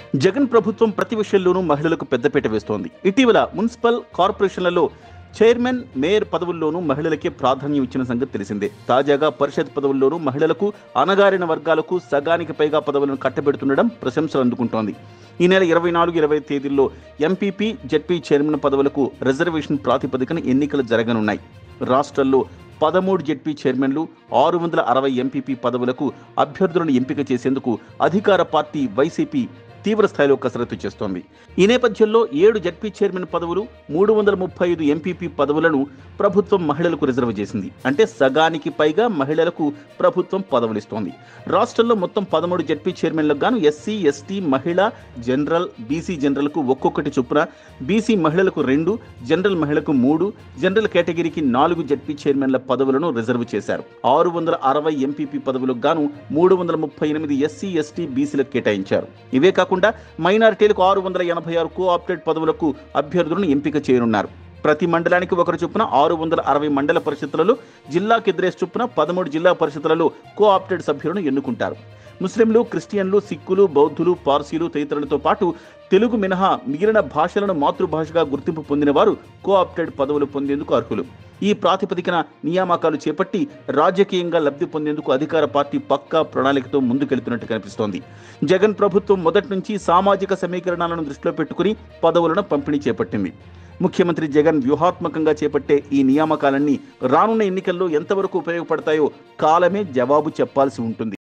జగన్ ప్రభుత్వం ప్రతి విషయంలోనూ మహిళలకు పెద్దపీట వేస్తోంది ఇటీవల మున్సిపల్ కార్పొరేషన్లలో చైర్మన్ మేయర్ పదవుల్లోనూ మహిళలకే ప్రాధాన్యం ఇచ్చిన సంగతి తెలిసిందే తాజాగా పరిషత్ పదవుల్లోనూ మహిళలకు అణగారిన వర్గాలకు సగానికి పైగా పదవులను కట్టబెడుతుండడం ప్రశంసలు అందుకుంటోంది ఈ నెల ఇరవై నాలుగు ఇరవై తేదీల్లో ఎంపీపీ జెడ్పీ చైర్మన్ పదవులకు రిజర్వేషన్ ప్రాతిపదికన ఎన్నికలు జరగనున్నాయి రాష్ట్రాల్లో పదమూడు జెడ్పీ చైర్మన్లు ఆరు వందల అరవై ఎంపీపీ పదవులకు అభ్యర్థులను ఎంపిక చేసేందుకు అధికార పార్టీ వైసీపీ తీవ్ర స్థాయిలో కసరత్తు చేస్తోంది ఈ నేపథ్యంలో ఏడు జడ్పీ చైర్మన్ పదవులు మూడు వందల ముప్పై ఐదు ఎంపీపీ పదవులను ప్రభుత్వం మహిళలకు రిజర్వ్ చేసింది అంటే సగానికి పైగా మహిళలకు ప్రభుత్వం పదవులిస్తోంది రాష్ట్రంలో మొత్తం పదమూడు జడ్పీ చైర్మన్లకు గాను ఎస్సీ ఎస్టీ మహిళ జనరల్ బీసీ జనరల్కు ఒక్కొక్కటి చొప్పున బీసీ మహిళలకు రెండు జనరల్ మహిళకు మూడు జనరల్ కేటగిరీకి నాలుగు జడ్పీ చైర్మన్ల పదవులను రిజర్వ్ చేశారు ఆరు వందల అరవై ఎంపీపీ పదవులకు గాను మూడు వందల ముప్పై ఎనిమిది ఎస్సీ ఎస్టీ బీసీలకు కేటాయించారు ఇవే కాకుండా మైనారిటీలకు ఆరు వందల ఎనభై ఆరు కోఆప్టెడ్ పదవులకు అభ్యర్థులను ఎంపిక చేయనున్నారు ప్రతి మండలానికి ఒకరు చొప్పున ఆరు వందల అరవై మండల పరిషత్తులలో జిల్లాకి ఎదురేసి చొప్పున పదమూడు జిల్లా పరిషత్తులలో కోఆప్టెడ్ సభ్యులను ఎన్నుకుంటారు ముస్లింలు క్రిస్టియన్లు సిక్కులు బౌద్ధులు పార్సీలు తదితరులతో పాటు తెలుగు మినహా మిగిలిన భాషలను మాతృభాషగా గుర్తింపు పొందిన వారు కోఆప్టెడ్ పదవులు పొందేందుకు అర్హులు ఈ ప్రాతిపదికన నియామకాలు చేపట్టి రాజకీయంగా లబ్ధి పొందేందుకు అధికార పార్టీ పక్కా ప్రణాళికతో ముందుకెళ్తున్నట్టు కనిపిస్తోంది జగన్ ప్రభుత్వం మొదటి నుంచి సామాజిక సమీకరణాలను దృష్టిలో పెట్టుకుని పదవులను పంపిణీ చేపట్టింది ముఖ్యమంత్రి జగన్ వ్యూహాత్మకంగా చేపట్టే ఈ నియామకాలన్నీ రానున్న ఎన్నికల్లో ఎంతవరకు ఉపయోగపడతాయో కాలమే జవాబు చెప్పాల్సి ఉంటుంది